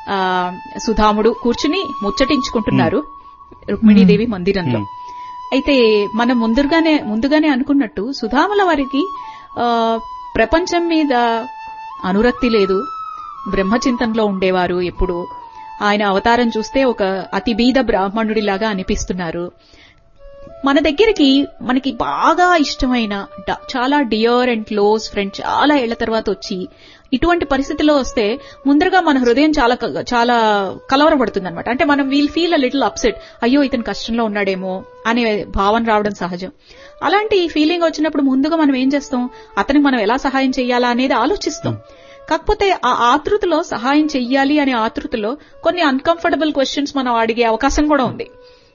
ఆ, సుధాముడు కూర్చుని ముచ్చటించుకుంటున్నారు రుక్మిణీదేవి మందిరంలో అయితే మనం ముందుగానే ముందుగానే అనుకున్నట్టు సుధాముల వారికి ఆ, ప్రపంచం మీద అనురక్తి లేదు బ్రహ్మచింతనలో ఉండేవారు ఎప్పుడు ఆయన అవతారం చూస్తే ఒక అతి బీద బ్రాహ్మణుడిలాగా అనిపిస్తున్నారు మన దగ్గరికి మనకి బాగా ఇష్టమైన డ- చాలా డియర్ అండ్ క్లోజ్ ఫ్రెండ్ చాలా ఏళ్ల తర్వాత వచ్చి ఇటువంటి పరిస్థితిలో వస్తే ముందరగా మన హృదయం చాలా క- చాలా కలవరపడుతుంది అనమాట అంటే మనం we'll feel a little upset అయ్యో ఇతను కష్టంలో ఉన్నాడేమో అనే భావన రావడం సహజం అలాంటి ఫీలింగ్ వచ్చినప్పుడు ముందుగా మనం ఏం చేస్తాం అతనికి మనం ఎలా సహాయం చేయాలా అనేది ఆలోచిస్తాం కాకపోతే ఆ ఆతృతలో సహాయం చెయ్యాలి అనే ఆతృతలో కొన్ని అన్కంఫర్టబుల్ క్వశ్చన్స్ మనం అడిగే అవకాశం కూడా ఉంది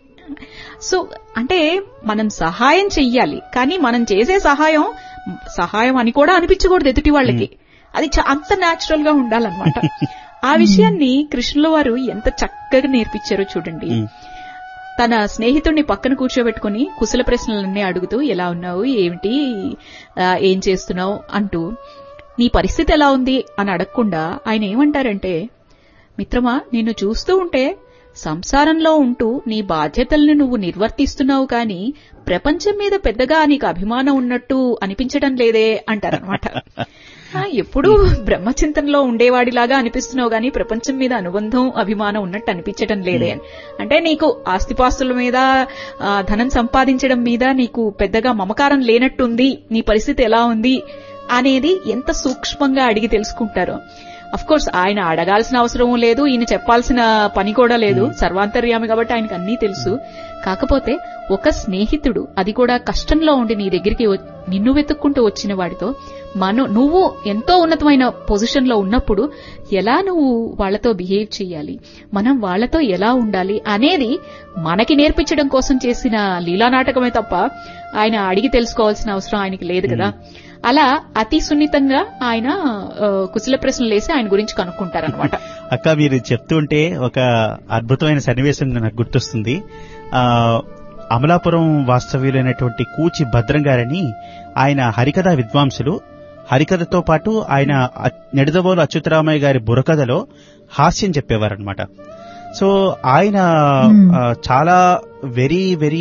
సో అంటే మనం సహాయం చెయ్యాలి కానీ మనం చేసే సహాయం సహాయం అని కూడా అనిపించకూడదు ఎదుటి వాళ్ళకి అది చ- అంత న్యాచురల్ గా ఉండాలన్నమాట ఆ విషయాన్ని కృష్ణుల వారు ఎంత చక్కగా నేర్పించారో చూడండి ఉమ్. తన స్నేహితుడిని పక్కన కూర్చోబెట్టుకుని కుశల ప్రశ్నలన్నీ అడుగుతూ ఎలా ఉన్నావు ఏమిటి ఆ, ఏం చేస్తున్నావు అంటూ నీ పరిస్థితి ఎలా ఉంది అని అడగకుండా ఆయన ఏమంటారంటే మిత్రమా నిన్ను చూస్తూ ఉంటే సంసారంలో ఉంటూ నీ బాధ్యతల్ని నువ్వు నిర్వర్తిస్తున్నావు కానీ ప్రపంచం మీద పెద్దగా నీకు అభిమానం ఉన్నట్టు అనిపించడం లేదే అంటారనమాట ఎప్పుడూ బ్రహ్మచింతనలో ఉండేవాడిలాగా అనిపిస్తున్నావు గానీ ప్రపంచం మీద అనుబంధం అభిమానం ఉన్నట్టు అనిపించడం లేదే అని అంటే నీకు ఆస్తిపాస్తుల మీద ఆ, ధనం సంపాదించడం మీద నీకు పెద్దగా మమకారం లేనట్టుంది నీ పరిస్థితి ఎలా ఉంది అనేది ఎంత సూక్ష్మంగా అడిగి తెలుసుకుంటారో అఫ్ కోర్స్ ఆయన అడగాల్సిన అవసరం లేదు ఈయన చెప్పాల్సిన పని కూడా లేదు సర్వాంతర్యామి కాబట్టి ఆయనకు అన్నీ తెలుసు కాకపోతే ఒక స్నేహితుడు అది కూడా కష్టంలో ఉండి నీ దగ్గరికి వ- నిన్ను వెతుక్కుంటూ వచ్చిన వాడితో మనం నువ్వు ఎంతో ఉన్నతమైన పొజిషన్ లో ఉన్నప్పుడు ఎలా నువ్వు వాళ్ళతో బిహేవ్ చేయాలి మనం వాళ్ళతో ఎలా ఉండాలి అనేది మనకి నేర్పించడం కోసం చేసిన లీలా నాటకమే తప్ప ఆయన అడిగి తెలుసుకోవాల్సిన అవసరం ఆయనకి లేదు కదా అలా అతి సున్నితంగా ఆయన ఆ, కుశల ప్రశ్నలు వేసి ఆయన గురించి కనుక్కుంటారనమాట అక్క మీరు చెప్తుంటే ఒక అద్భుతమైన సన్నివేశం నాకు గుర్తొస్తుంది ఆ అమలాపురం వాస్తవ్యులైనటువంటి కూచి భద్రం గారని ఆయన హరికథ విద్వాంసులు హరికథతో పాటు ఆయన అ- నెడదవోలు అచ్యుతరామయ్య గారి బుర్రకథలో హాస్యం చెప్పేవారనమాట సో ఆయన ఆ, చాలా వెరీ వెరీ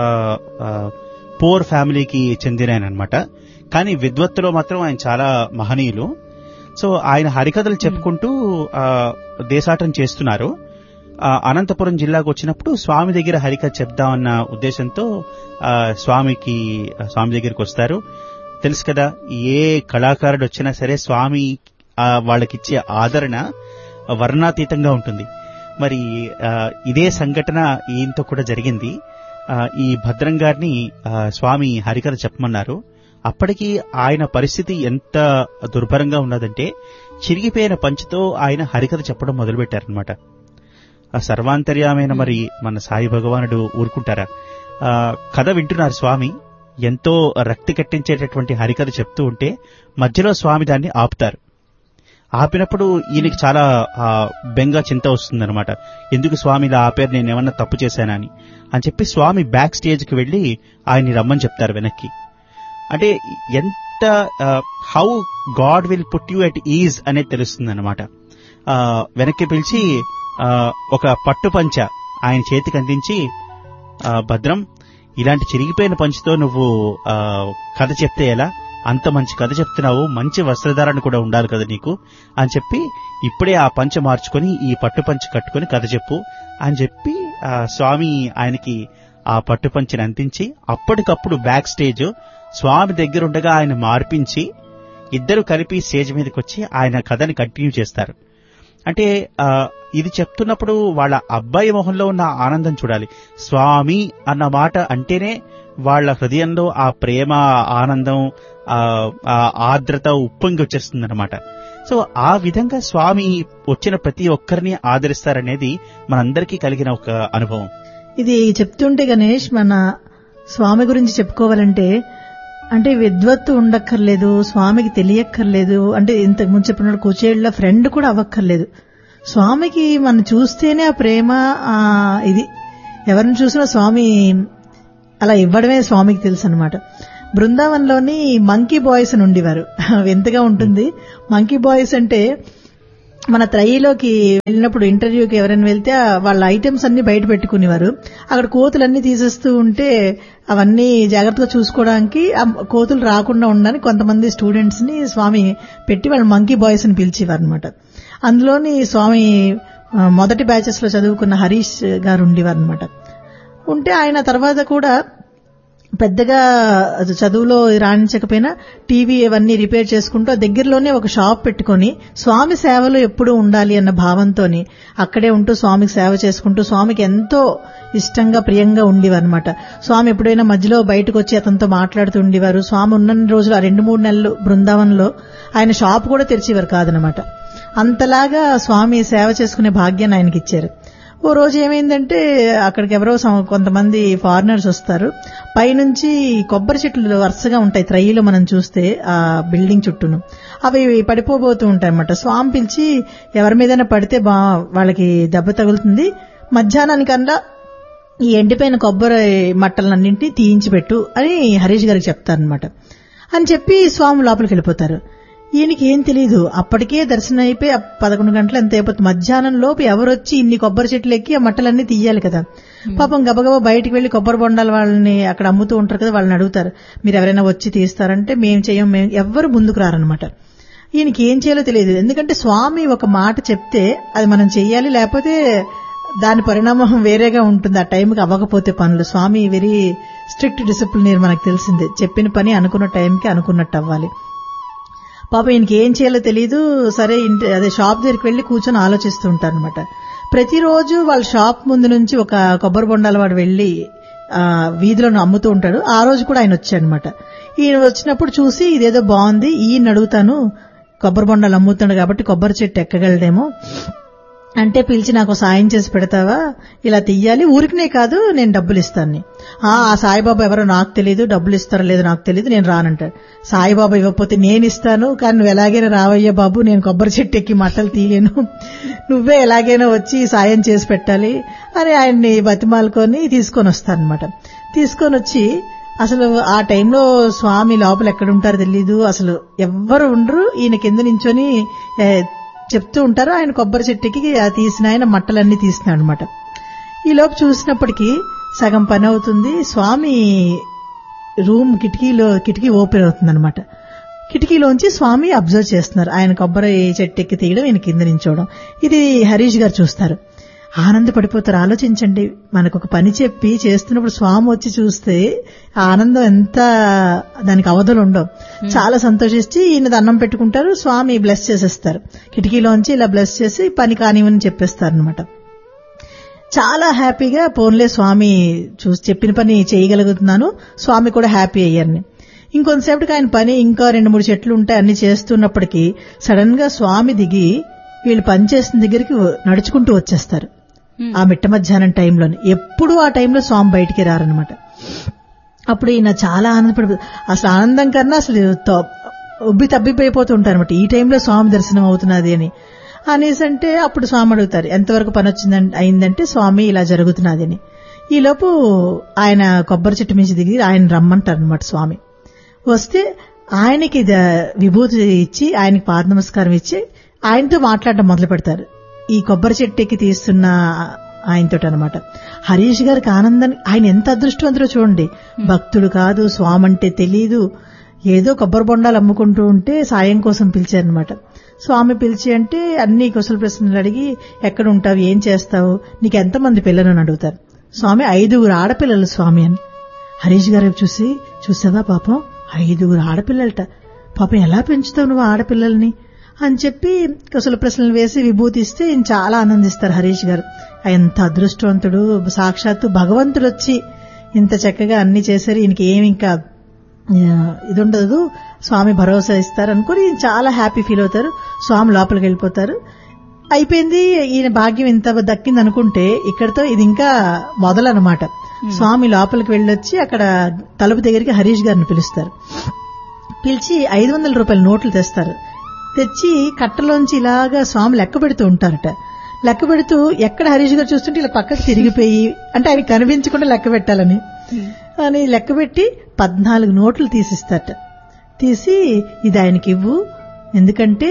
పోర్ ఫ్యామిలీకి చెందిన ఆయన అనమాట కానీ విద్వత్తులో మాత్రం ఆయన చాలా మహనీయులు సో ఆయన హరికథలు చెప్పుకుంటూ ఆ, దేశాటం చేస్తున్నారు ఆ, అనంతపురం జిల్లాకు వచ్చినప్పుడు స్వామి దగ్గర హరికథ చెప్దామన్న ఉద్దేశంతో ఆ, స్వామికి ఆ, స్వామి దగ్గరికి వస్తారు తెలుసు కదా ఏ కళాకారుడు వచ్చినా సరే స్వామి ఆ, వాళ్ళకిచ్చే ఆదరణ వర్ణాతీతంగా ఉంటుంది మరి ఆ, ఇదే సంఘటన ఈయనతో కూడా జరిగింది ఆ, ఈ భద్రం గారిని ఆ, స్వామి హరికథ చెప్పమన్నారు అప్పటికి ఆయన పరిస్థితి ఎంత దుర్భరంగా ఉన్నదంటే చిరిగిపోయిన పంచుతో ఆయన హరికథ చెప్పడం మొదలుపెట్టారనమాట ఆ సర్వాంతర్యమైన మరి మన సాయి భగవానుడు ఊరుకుంటారా ఆ, కథ వింటున్నారు స్వామి ఎంతో రక్తి కట్టించేటటువంటి హరికథ చెప్తూ ఉంటే మధ్యలో స్వామి దాన్ని ఆపుతారు ఆపినప్పుడు ఈయనకి చాలా ఆ, బెంగ చింత వస్తుందన్నమాట ఎందుకు స్వామి ఇలా ఆపారు నేను ఏమన్నా తప్పు చేశానా అని అని చెప్పి స్వామి బ్యాక్ స్టేజ్కి వెళ్లి ఆయన్ని రమ్మని చెప్తారు వెనక్కి అంటే ఎంత how God will put you at ease అనేది తెలుస్తుంది అనమాట వెనక్కి పిలిచి ఆ, ఒక పట్టు పంచ ఆయన చేతికి అందించి ఆ, భద్రం ఇలాంటి చిరిగిపోయిన పంచుతో నువ్వు ఆ, కథ చెప్తే ఎలా అంత మంచి కథ చెప్తున్నావు మంచి వస్త్రధారణ కూడా ఉండాలి కదా నీకు అని చెప్పి ఇప్పుడే ఆ పంచ మార్చుకొని ఈ పట్టు పంచ కట్టుకొని కథ చెప్పు అని చెప్పి ఆ, స్వామి ఆయనకి ఆ పట్టు పంచని అందించి అప్పటికప్పుడు బ్యాక్ స్టేజ్ స్వామి దగ్గరుండగా ఆయన మార్పించి ఇద్దరు కలిపి స్టేజ్ మీదకి వచ్చి ఆయన కథని కంటిన్యూ చేస్తారు అంటే ఆ, ఇది చెప్తున్నప్పుడు వాళ్ళ అబ్బాయి మొహంలో ఉన్న ఆనందం చూడాలి స్వామి అన్న మాట అంటేనే వాళ్ళ హృదయంలో ఆ ప్రేమ ఆ ఆనందం ఆ ఆ ఆర్ద్రత ఉప్పొంగి వచ్చేస్తుంది అనమాట సో ఆ విధంగా స్వామి వచ్చిన ప్రతి ఒక్కరిని ఆదరిస్తారనేది మనందరికీ కలిగిన ఒక అనుభవం ఇది చెప్తుంటే గణేష్ మన స్వామి గురించి చెప్పుకోవాలంటే అంటే విద్వత్తు ఉండక్కర్లేదు స్వామికి తెలియక్కర్లేదు అంటే ఇంతకు ముందు చెప్పినట్టు కుచేళ్ల ఫ్రెండ్ కూడా అవ్వక్కర్లేదు స్వామికి మనం చూస్తేనే ఆ ప్రేమ ఆ ఇది ఎవరిని చూసినా స్వామి అలా ఇవ్వడమే స్వామికి తెలుసు అనమాట బృందావనంలోని మంకీ బాయ్స్ అని ఉండేవారు వింతగా ఉంటుంది మంకీ బాయ్స్ అంటే మన త్రయిలోకి వెళ్ళినప్పుడు ఇంటర్వ్యూకి ఎవరైనా వెళ్తే ఆ వాళ్ళ ఐటమ్స్ అన్ని బయట పెట్టుకునేవారు అక్కడ కోతులన్నీ తీసేస్తూ ఉంటే అవన్నీ జాగ్రత్తగా చూసుకోవడానికి ఆ కోతులు రాకుండా ఉండడానికి కొంతమంది స్టూడెంట్స్ ని స్వామి పెట్టి వాళ్ళ మంకీ బాయ్స్ ని పిలిచేవారు అనమాట అందులోని స్వామి ఆ, మొదటి బ్యాచెస్ లో చదువుకున్న హరీష్ గారు ఉండేవారు అనమాట ఉంటే ఆయన తర్వాత కూడా పెద్దగా అది చదువులో రాణించకపోయినా టీవీ ఇవన్నీ రిపేర్ చేసుకుంటూ ఆ దగ్గరలోనే ఒక షాప్ పెట్టుకొని స్వామి సేవలో ఎప్పుడూ ఉండాలి అన్న భావంతోని అక్కడే ఉంటూ స్వామికి సేవ చేసుకుంటూ స్వామికి ఎంతో ఇష్టంగా ప్రియంగా ఉండేవారు అనమాట స్వామి ఎప్పుడైనా మధ్యలో బయటకు వచ్చి అతనితో మాట్లాడుతూ ఉండేవారు స్వామి ఉన్న రోజులు ఆ రెండు మూడు నెలలు బృందావనంలో ఆయన షాప్ కూడా తెరిచేవారు కాదనమాట అంతలాగా స్వామి సేవ చేసుకునే భాగ్యాన్ని ఆయనకి ఇచ్చారు ఓ రోజు ఏమైందంటే అక్కడికి ఎవరో సం- కొంతమంది ఫారినర్స్ వస్తారు పైనుంచి కొబ్బరి చెట్లు వరుసగా ఉంటాయి త్రయిలో మనం చూస్తే ఆ బిల్డింగ్ చుట్టూను అవి పడిపోబోతూ ఉంటాయి అన్నమాట స్వామి పిలిచి ఎవరి మీదైనా పడితే బా వాళ్ళకి దెబ్బ తగులుతుంది మధ్యాహ్నానికల్లా ఈ ఎండిపోయిన కొబ్బరి మట్టలన్నింటినీ తీయించి పెట్టు అని హరీష్ గారికి చెప్తారనమాట అని చెప్పి స్వామి లోపలికి వెళ్ళిపోతారు ఈయనకి ఏం తెలియదు అప్పటికే దర్శనం అయిపోయి ఆ పదకొండు గంటలు ఎంత అయిపోతుంది మధ్యాహ్నం లోపు ఎవరొచ్చి ఇన్ని కొబ్బరి చెట్లు ఎక్కి ఆ మట్టలన్నీ తీయాలి కదా పాపం గబగబా బయటికి వెళ్లి కొబ్బరి బొండాల వాళ్ళని అక్కడ అమ్ముతూ ఉంటారు కదా వాళ్ళని అడుగుతారు మీరు ఎవరైనా వచ్చి తీస్తారంటే మేము చేయం మేము ఎవ్వరు ముందుకు రారనమాట ఈయనకి ఏం చేయాలో తెలియదు ఎందుకంటే స్వామి ఒక మాట చెప్తే అది మనం చెయ్యాలి లేకపోతే దాని పరిణామం వేరేగా ఉంటుంది ఆ టైంకి అవ్వకపోతే పనులు స్వామి వెరీ స్ట్రిక్ట్ డిసిప్లినర్ మనకు తెలిసిందే చెప్పిన పని అనుకున్న టైంకి అనుకున్నట్టు అవ్వాలి పాప ఈయనకి ఏం చేయాలో తెలియదు సరే ఇంటి అదే షాప్ దగ్గరికి వెళ్లి కూర్చొని ఆలోచిస్తూ ఉంటారు అనమాట ప్రతిరోజు వాళ్ళ షాప్ ముందు నుంచి ఒక కొబ్బరి బొండాల వాడు వెళ్లి ఆ వీధిలో అమ్ముతూ ఉంటాడు ఆ రోజు కూడా ఆయన వచ్చాడనమాట ఈయన వచ్చినప్పుడు చూసి ఇదేదో బాగుంది ఈయన అడుగుతాను కొబ్బరి బొండాలు అమ్ముతున్నాడు కాబట్టి కొబ్బరి చెట్టు ఎక్కగలడేమో అంటే పిలిచి నాకు సాయం చేసి పెడతావా ఇలా తీయాలి ఊరికనే కాదు నేను డబ్బులు ఇస్తాను ఆ ఆ సాయిబాబా ఎవరో నాకు తెలియదు డబ్బులు ఇస్తారో లేదో నాకు తెలియదు నేను రానంటాడు సాయిబాబా ఇవ్వకపోతే నేను ఇస్తాను కానీ నువ్వు ఎలాగైనా రావయ్యా బాబు నేను కొబ్బరి చెట్టు ఎక్కి మట్టలు తీయలేను నువ్వే ఎలాగైనా వచ్చి సాయం చేసి పెట్టాలి అని ఆయన్ని బతిమాలుకొని తీసుకొని వస్తానమాట తీసుకొని వచ్చి అసలు ఆ టైంలో స్వామి లోపల ఎక్కడుంటారో తెలీదు అసలు ఎవ్వరు ఉండరు ఈయన కింద నించొని ఏ, చెప్తూ ఉంటారు ఆయన కొబ్బరి చెట్టుకి ఆ తీసిన ఆయన మట్టలన్నీ తీసినాడు అనమాట ఈలోపు చూసినప్పటికీ సగం పని అవుతుంది స్వామి రూమ్ కిటికీలో కిటికీ ఓపెన్ అవుతుంది అనమాట కిటికీలోంచి స్వామి అబ్జర్వ్ చేస్తున్నారు ఆయన కొబ్బరి చెట్టు ఎక్కి తీయడం ఈయన కింద నించోవడం ఇది హరీష్ గారు చూస్తారు ఆనందపడిపోతారు ఆలోచించండి మనకు ఒక పని చెప్పి చేస్తున్నప్పుడు స్వామి వచ్చి చూస్తే ఆ ఆనందం ఎంత దానికి అవధులు ఉండవు చాలా సంతోషించి ఈయన దండం పెట్టుకుంటారు స్వామి బ్లెస్ చేసేస్తారు కిటికీలోంచి ఇలా బ్లెస్ చేసి పని కానివని చెప్పేస్తారు అనమాట చాలా హ్యాపీగా పోన్లే స్వామి చూసి చెప్పిన పని చేయగలుగుతున్నాను స్వామి కూడా హ్యాపీ అయ్యారని ఇంకొంతసేపటికి ఆయన పని ఇంకా రెండు మూడు చెట్లు ఉంటాయి అన్ని చేస్తున్నప్పటికీ సడన్ గా స్వామి దిగి వీళ్ళు పని చేసిన దగ్గరికి నడుచుకుంటూ వచ్చేస్తారు ఆ మిట్ట మధ్యాహ్నం టైంలోనే ఎప్పుడు ఆ టైంలో స్వామి బయటికి రారనమాట అప్పుడు ఈయన చాలా ఆనందపడి అసలు ఆనందం కన్నా అసలు తో- ఉబ్బి తబ్బిపోయిపోతూ ఉంటారు అనమాట ఈ టైంలో స్వామి దర్శనం అవుతున్నది అని అనేసి అంటే అప్పుడు స్వామి అడుగుతారు ఎంతవరకు పని వచ్చిందంటే అయిందంటే స్వామి ఇలా జరుగుతున్నది అని ఈలోపు ఆయన కొబ్బరి చెట్టు మించి దిగి ఆయన రమ్మంటారు అనమాట స్వామి వస్తే ఆయనకి ద- విభూతి ఇచ్చి ఆయనకి పాద నమస్కారం ఇచ్చి ఆయనతో మాట్లాడడం మొదలు పెడతారు ఈ కొబ్బరి చెట్టు ఎక్కి తీస్తున్న ఆయనతో అనమాట హరీష్ గారికి ఆనందాన్ని ఆయన ఎంత అదృష్టవంతుడో చూడండి భక్తుడు కాదు స్వామి అంటే తెలీదు ఏదో కొబ్బరి బొండాలు అమ్ముకుంటూ ఉంటే సాయం కోసం పిలిచారనమాట స్వామి పిలిచి అంటే అన్ని కుశల ప్రశ్నలు అడిగి ఎక్కడ ఉంటావు ఏం చేస్తావు నీకు ఎంతమంది పిల్లలని అడుగుతారు స్వామి ఐదుగురు ఆడపిల్లలు స్వామి అని హరీష్ గారు చూసి చూసావా పాపం ఐదుగురు ఆడపిల్లలట పాపం ఎలా పెంచుతావు నువ్వు ఆడపిల్లల్ని అని చెప్పి కుశల ప్రశ్నలు వేసి విభూతి ఇస్తే ఈయన చాలా ఆనందిస్తారు హరీష్ గారు ఎంత అదృష్టవంతుడు సాక్షాత్తు భగవంతుడు వచ్చి ఇంత చక్కగా అన్ని చేశారు ఈయనకి ఏమి ఇంకా ఆ, ఇది ఉండదు స్వామి భరోసా ఇస్తారు అనుకుని ఈయన చాలా హ్యాపీ ఫీల్ అవుతారు స్వామి లోపలికి వెళ్ళిపోతారు అయిపోయింది ఈయన భాగ్యం ఇంత దక్కింది అనుకుంటే ఇక్కడతో ఇది ఇంకా మొదలనమాట స్వామి లోపలికి వెళ్ళొచ్చి అక్కడ తలుపు దగ్గరికి హరీష్ గారిని పిలుస్తారు పిలిచి ఐదు వందల రూపాయల నోట్లు తెస్తారు తెచ్చి కట్టలోంచి ఇలాగా స్వామి లెక్క పెడుతూ ఉంటారట లెక్క పెడుతూ ఎక్కడ హరీష్ గారు చూస్తుంటే ఇలా పక్కకు తిరిగిపోయి అంటే ఆయన కనిపించకుండా లెక్క పెట్టాలని అని లెక్క పెట్టి పద్నాలుగు నోట్లు తీసిస్తారట తీసి ఇది ఆయనకి ఇవ్వు ఎందుకంటే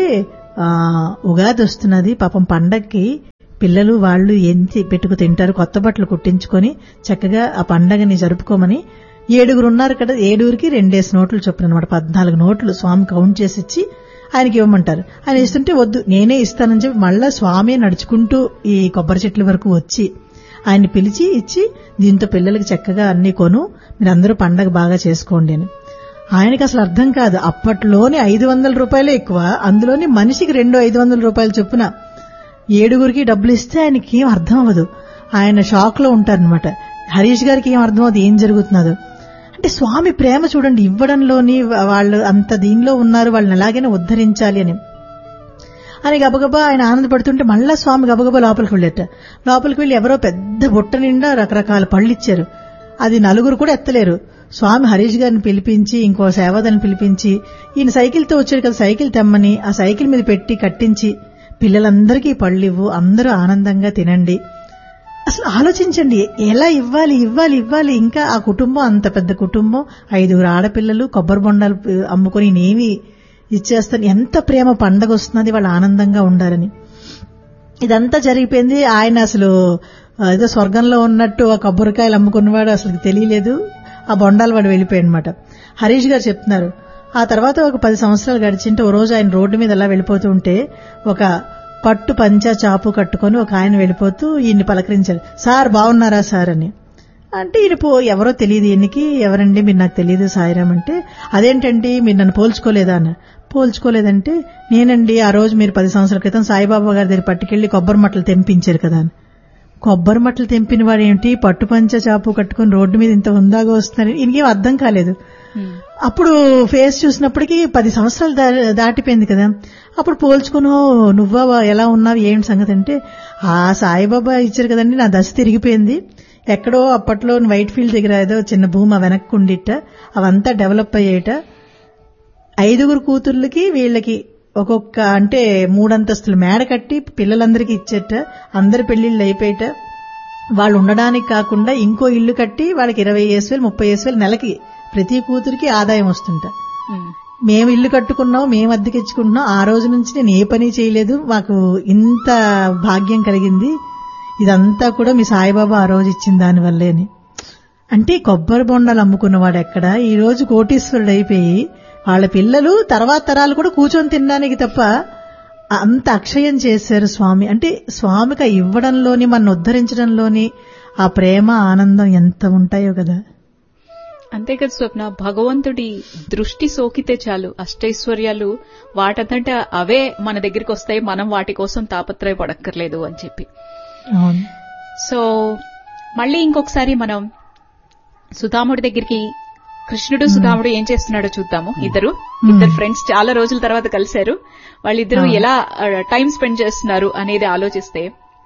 ఆ, ఉగాది వస్తున్నది పాపం పండక్కి పిల్లలు వాళ్ళు ఎంచి పెట్టుకు తింటారు కొత్త బట్టలు కుట్టించుకొని చక్కగా ఆ పండగని జరుపుకోమని ఏడుగురు ఉన్నారు కదా ఏడుగురికి రెండేసి నోట్లు చొప్పున అనమాట పద్నాలుగు నోట్లు స్వామి కౌంట్ చేసి ఇచ్చి ఆయనకి ఇవ్వమంటారు ఆయన ఇస్తుంటే వద్దు నేనే ఇస్తానని చెప్పి మళ్ళా స్వామి నడుచుకుంటూ ఈ కొబ్బరి చెట్ల వరకు వచ్చి ఆయన్ని పిలిచి ఇచ్చి దీంతో పిల్లలకి చక్కగా అన్ని కొను మీరందరూ పండగ బాగా చేసుకోండి అని ఆయనకి అసలు అర్థం కాదు అప్పట్లోనే ఐదు వందల రూపాయలే ఎక్కువ అందులోని మనిషికి రెండు ఐదు వందల రూపాయలు చొప్పున ఏడుగురికి డబ్బులు ఇస్తే ఆయనకి ఏం అర్థం అవ్వదు ఆయన షాక్ లో ఉంటారనమాట హరీష్ గారికి ఏం అర్థం అవ్వదు ఏం జరుగుతున్నదో అంటే స్వామి ప్రేమ చూడండి ఇవ్వడంలోని వా- వాళ్ళు అంత దీనిలో ఉన్నారు వాళ్ళని ఎలాగైనా ఉద్ధరించాలి అని అని గబగబా ఆయన ఆనందపడుతుంటే మళ్ళా స్వామి గబగబా లోపలికి వెళ్ళేట లోపలికి వెళ్ళి ఎవరో పెద్ద బుట్ట నిండా రకరకాల పళ్ళు ఇచ్చారు అది నలుగురు కూడా ఎత్తలేరు స్వామి హరీష్ గారిని పిలిపించి ఇంకో సేవదని పిలిపించి ఈయన సైకిల్తో వచ్చాడు కదా సైకిల్ తెమ్మని ఆ సైకిల్ మీద పెట్టి కట్టించి పిల్లలందరికీ పళ్ళు ఇవ్వు అందరూ ఆనందంగా తినండి అసలు ఆలోచించండి ఎలా ఇవ్వాలి ఇవ్వాలి ఇవ్వాలి ఇంకా ఆ కుటుంబం అంత పెద్ద కుటుంబం ఐదుగురు ఆడపిల్లలు కొబ్బరి బొండాలు ప- అమ్ముకొని నేమి ఇచ్చేస్తాను ఎంత ప్రేమ పండగ వస్తున్నది వాళ్ళు ఆనందంగా ఉండాలని ఇదంతా జరిగిపోయింది ఆయన అసలు ఆ, ఏదో స్వర్గంలో ఉన్నట్టు ఆ కొబ్బరికాయలు అమ్ముకున్నవాడు అసలు తెలియలేదు ఆ బొండాలు వాడు వెళ్ళిపోయాడు అనమాట హరీష్ గారు చెప్తున్నారు ఆ తర్వాత ఒక పది సంవత్సరాలు గడిచింటే ఓ రోజు ఆయన రోడ్డు మీద అలా వెళ్ళిపోతూ ఉంటే ఒక పట్టు పంచ చాపు కట్టుకొని ఒక ఆయన వెళ్ళిపోతూ ఈయన్ని పలకరించారు సార్ బాగున్నారా సార్ అని అంటే ఈయన పో ఎవరో తెలియదు ఈయనకి ఎవరండి మీరు నాకు తెలియదు సాయిరామ్ అంటే అదేంటండి మీరు నన్ను పోల్చుకోలేదా అన్న పోల్చుకోలేదంటే నేనండి ఆ రోజు మీరు పది సంవత్సరాల క్రితం సాయిబాబా గారి దగ్గర పట్టుకెళ్లి కొబ్బరి మట్టలు తెంపించారు కదా అని కొబ్బరి మట్టలు తెంపిన వాడు ఏంటి పట్టు పంచ చాపు కట్టుకుని రోడ్డు మీద ఇంత హుందాగా వస్తున్నారు ఈయనకేం అర్థం కాలేదు అప్పుడు ఫేస్ చూసినప్పటికీ పది సంవత్సరాలు దా- దాటిపోయింది కదా అప్పుడు పోల్చుకును నువ్వా వా- ఎలా ఉన్నావు ఏంటి సంగతి అంటే ఆ సాయిబాబా ఇచ్చారు కదండి నా దశ తిరిగిపోయింది ఎక్కడో అప్పట్లో వైట్ ఫీల్డ్ దగ్గర ఏదో చిన్న భూమి ఆ వెనక్కి ఉండిట అవంతా డెవలప్ అయ్యేట ఐదుగురు కూతుర్లకి వీళ్ళకి ఒక్కొక్క అంటే మూడంతస్తులు మేడ కట్టి పిల్లలందరికీ ఇచ్చేట అందరి పెళ్లిళ్ళు అయిపోయేట వాళ్ళు ఉండడానికి కాకుండా ఇంకో ఇల్లు కట్టి వాళ్ళకి ఇరవై వేసు వేలు ముప్పై వేసు వేలు నెలకి ప్రతి కూతురికి ఆదాయం వస్తుంట మేము ఇల్లు కట్టుకున్నాం మేము అద్దెకిచ్చుకుంటున్నాం ఆ రోజు నుంచి నేను ఏ పని చేయలేదు మాకు ఇంత భాగ్యం కలిగింది ఇదంతా కూడా మీ సాయిబాబా ఆ రోజు ఇచ్చిన దానివల్లే అని అంటే కొబ్బరి బొండాలు అమ్ముకున్నవాడు ఎక్కడ ఈ రోజు కోటీశ్వరుడు అయిపోయి వాళ్ళ పిల్లలు తర్వాత తరాలు కూడా కూర్చొని తినడానికి తప్ప అంత అక్షయం చేశారు స్వామి అంటే స్వామికి ఆ ఇవ్వడంలోని మన ఉద్ధరించడంలోని ఆ ప్రేమ ఆనందం ఎంత ఉంటాయో కదా అంతే కదా స్వప్న భగవంతుడి దృష్టి సోకితే చాలు అష్టైశ్వర్యాలు వాటంతటా అవే మన దగ్గరికి వస్తాయి మనం వాటి కోసం తాపత్రయపడక్కర్లేదు అని చెప్పి అవును సో మళ్ళీ ఇంకొకసారి మనం సుధాముడి దగ్గరికి కృష్ణుడు సుధాముడు ఏం చేస్తున్నాడో చూద్దాము ఇద్దరు ఇద్దరు ఫ్రెండ్స్ చాలా రోజుల తర్వాత కలిశారు వాళ్ళిద్దరూ ఎలా టైం స్పెండ్ చేస్తున్నారు అనేది ఆలోచిస్తే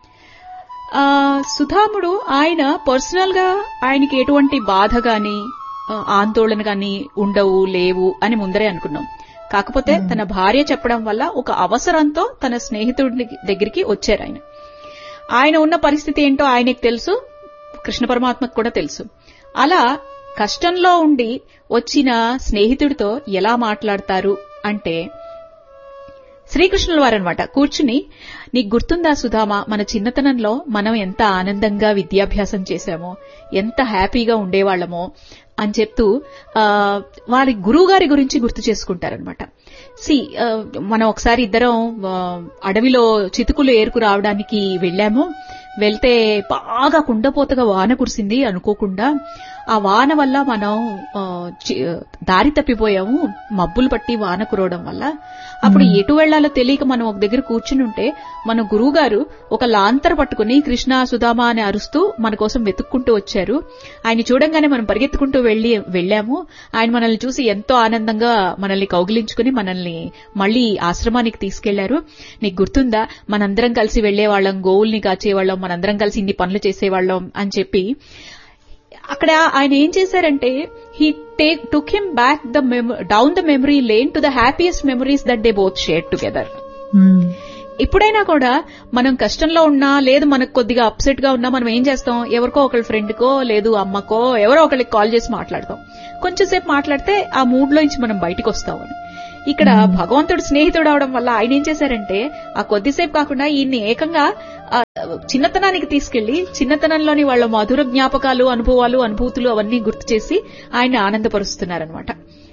ఆ సుధాముడు ఆయన పర్సనల్ గా ఆయనకి ఎటువంటి బాధ గాని ఆ, ఆందోళన గాని ఉండవు లేవు అని ముందరే అనుకున్నాం కాకపోతే తన భార్య చెప్పడం వల్ల ఒక అవసరంతో తన స్నేహితుడి దగ్గరికి వచ్చారు ఆయన ఆయన ఉన్న పరిస్థితి ఏంటో ఆయనకు తెలుసు కృష్ణ పరమాత్మకు కూడా తెలుసు అలా కష్టంలో ఉండి వచ్చిన స్నేహితుడితో ఎలా మాట్లాడతారు అంటే శ్రీకృష్ణుల వారనమాట కూర్చుని నీకు గుర్తుందా సుధామ మన చిన్నతనంలో మనం ఎంత ఆనందంగా విద్యాభ్యాసం చేశామో ఎంత హ్యాపీగా ఉండేవాళ్లమో అని చెప్తూ ఆ, వారి గురువు గారి గురించి గుర్తు చేసుకుంటారనమాట సి మనం ఒకసారి ఇద్దరం ఆ, అడవిలో చితుకులు ఏరుకు రావడానికి వెళ్ళాము వెళ్తే బాగా కుండపోతగా వాన కురిసింది అనుకోకుండా ఆ వాన వల్ల మనం ఆ, చి- దారి తప్పిపోయాము మబ్బులు పట్టి వాన కురవడం వల్ల అప్పుడు ఎటు వెళ్లాలో తెలియక మనం ఒక దగ్గర కూర్చుని ఉంటే మన గురువు గారు ఒక లాంతర పట్టుకుని కృష్ణ సుధామ అని అరుస్తూ మన కోసం వెతుక్కుంటూ వచ్చారు ఆయన చూడంగానే మనం పరిగెత్తుకుంటూ వెళ్లి వెళ్ళాము ఆయన మనల్ని చూసి ఎంతో ఆనందంగా మనల్ని కౌగిలించుకుని మనల్ని మళ్ళీ ఆశ్రమానికి తీసుకెళ్లారు నీకు గుర్తుందా మనందరం కలిసి వెళ్లేవాళ్ళం గోవుల్ని కాచేవాళ్ళం మనందరం కలిసి ఇన్ని పనులు చేసేవాళ్ళం అని చెప్పి అక్కడ ఆయన ఏం చేశారంటే he take took him back the down the memory lane to the happiest memories that they both share together um, ఇప్పుడైనా కూడా మనం కష్టంలో ఉన్నా లేదు మనకు కొద్దిగా అప్సెట్ గా ఉన్నా మనం ఏం చేస్తాం ఎవరికో ఒకళ్ళ ఫ్రెండ్కో లేదు అమ్మకో ఎవరో ఒకళ్ళకి కాల్ చేసి మాట్లాడతాం కొంచెంసేపు మాట్లాడితే ఆ మూడ్ లోంచి మనం బయటకు వస్తామని ఇక్కడ భగవంతుడు స్నేహితుడు అవడం వల్ల ఆయన ఏం చేశారంటే ఆ కొద్దిసేపు కాకుండా ఈయన్ని ఏకంగా ఆ, చిన్నతనానికి తీసుకెళ్లి చిన్నతనంలోని వాళ్ళ మధుర జ్ఞాపకాలు అనుభవాలు అనుభూతులు అవన్నీ గుర్తు చేసి ఆయన ఆనందపరుస్తున్నారనమాట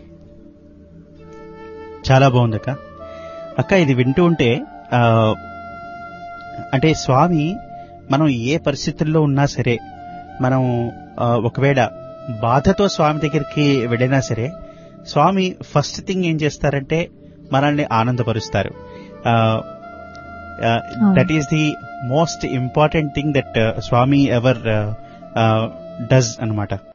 చాలా బాగుంది అక్క అక్క ఇది వింటూ ఉంటే ఆ, అంటే స్వామి మనం ఏ పరిస్థితుల్లో ఉన్నా సరే మనం ఆ, ఒకవేళ బాధతో స్వామి దగ్గరికి వెళ్ళినా సరే స్వామి ఫస్ట్ థింగ్ ఏం చేస్తారంటే మనల్ని ఆనందపరుస్తారు that is the most important thing that Swami ever does అన్నమాట